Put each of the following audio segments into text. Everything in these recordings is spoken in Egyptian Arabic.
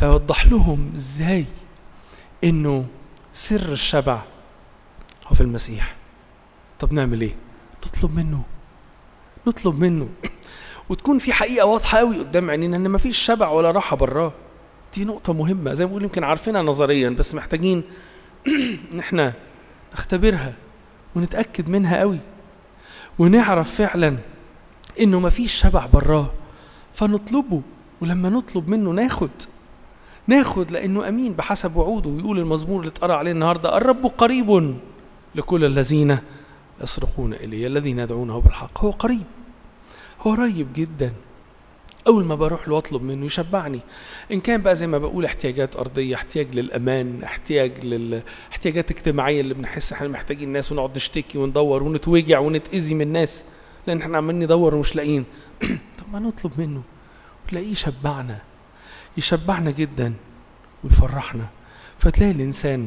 فيوضح لهم ازاي انه سر الشبع هو في المسيح طب نعمل ايه نطلب منه نطلب منه وتكون في حقيقه واضحه قوي قدام عينينا ان مفيش شبع ولا راحه براه دي نقطه مهمه زي ما بقول يمكن عارفينها نظريا بس محتاجين ان احنا نختبرها ونتاكد منها قوي ونعرف فعلا انه مفيش شبع براه فنطلبه ولما نطلب منه ناخد ناخد لانه امين بحسب وعوده ويقول المزمور اللي اتقرا عليه النهارده الرب قريب لكل الذين يصرخون اليه الذين يدعونه بالحق هو قريب هو قريب جدا اول ما بروح له واطلب منه يشبعني ان كان بقى زي ما بقول احتياجات ارضيه احتياج للامان احتياج لل احتياجات اجتماعيه اللي بنحس احنا محتاجين ناس ونقعد نشتكي وندور ونتوجع ونتاذي من الناس لان احنا عمالين ندور ومش لاقيين طب ما نطلب منه تلاقيه يشبعنا يشبعنا جدا ويفرحنا فتلاقي الانسان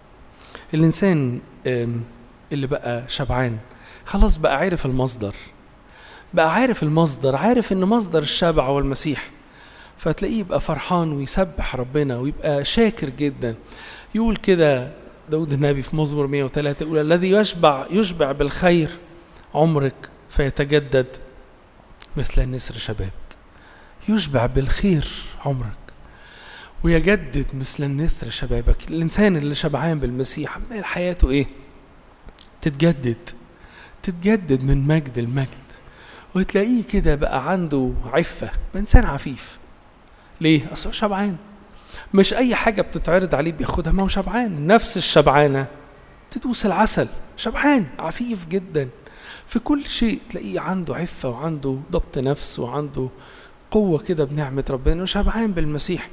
الانسان آم، اللي بقى شبعان خلاص بقى عارف المصدر بقى عارف المصدر عارف ان مصدر الشبع هو المسيح فتلاقيه يبقى فرحان ويسبح ربنا ويبقى شاكر جدا يقول كده داود النبي في مزمور 103 يقول الذي يشبع يشبع بالخير عمرك فيتجدد مثل النسر شبابك يشبع بالخير عمرك ويجدد مثل النسر شبابك الانسان اللي شبعان بالمسيح عمال حياته ايه تتجدد تتجدد من مجد المجد وتلاقيه كده بقى عنده عفة إنسان عفيف ليه؟ أصل هو شبعان مش أي حاجة بتتعرض عليه بياخدها ما هو شبعان نفس الشبعانة تدوس العسل شبعان عفيف جدا في كل شيء تلاقيه عنده عفة وعنده ضبط نفس وعنده قوة كده بنعمة ربنا وشبعان بالمسيح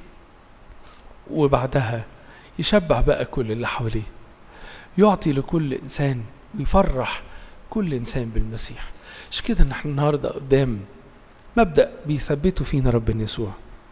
وبعدها يشبع بقى كل اللي حواليه يعطي لكل إنسان ويفرح كل إنسان بالمسيح مش كده ان احنا النهارده قدام مبدأ بيثبته فينا ربنا يسوع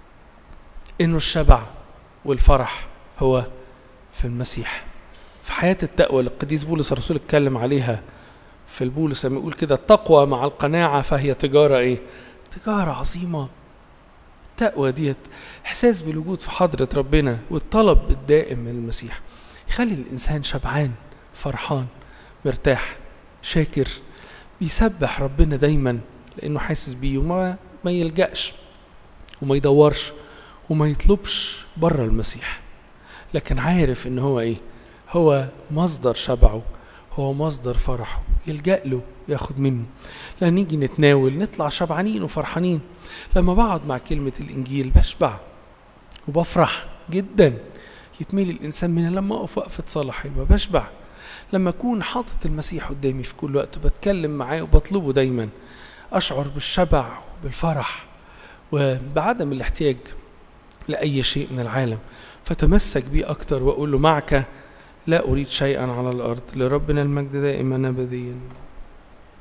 انه الشبع والفرح هو في المسيح في حياة التقوى اللي القديس بولس الرسول اتكلم عليها في البولس لما يقول كده التقوى مع القناعة فهي تجارة ايه تجارة عظيمة التقوى ديت احساس بالوجود في حضرة ربنا والطلب الدائم من المسيح يخلي الانسان شبعان فرحان مرتاح شاكر بيسبح ربنا دايما لانه حاسس بيه وما ما يلجأش وما يدورش وما يطلبش بره المسيح لكن عارف ان هو ايه هو مصدر شبعه هو مصدر فرحه يلجأ له ياخد منه لا نيجي نتناول نطلع شبعانين وفرحانين لما بقعد مع كلمة الإنجيل بشبع وبفرح جدا يتميل الإنسان منها لما أقف وقفة صلاة حلوة بشبع لما أكون حاطط المسيح قدامي في كل وقت وبتكلم معاه وبطلبه دايما أشعر بالشبع وبالفرح وبعدم الاحتياج لأي شيء من العالم فتمسك بيه أكتر وأقول له معك لا أريد شيئا على الأرض لربنا المجد دائما أبديا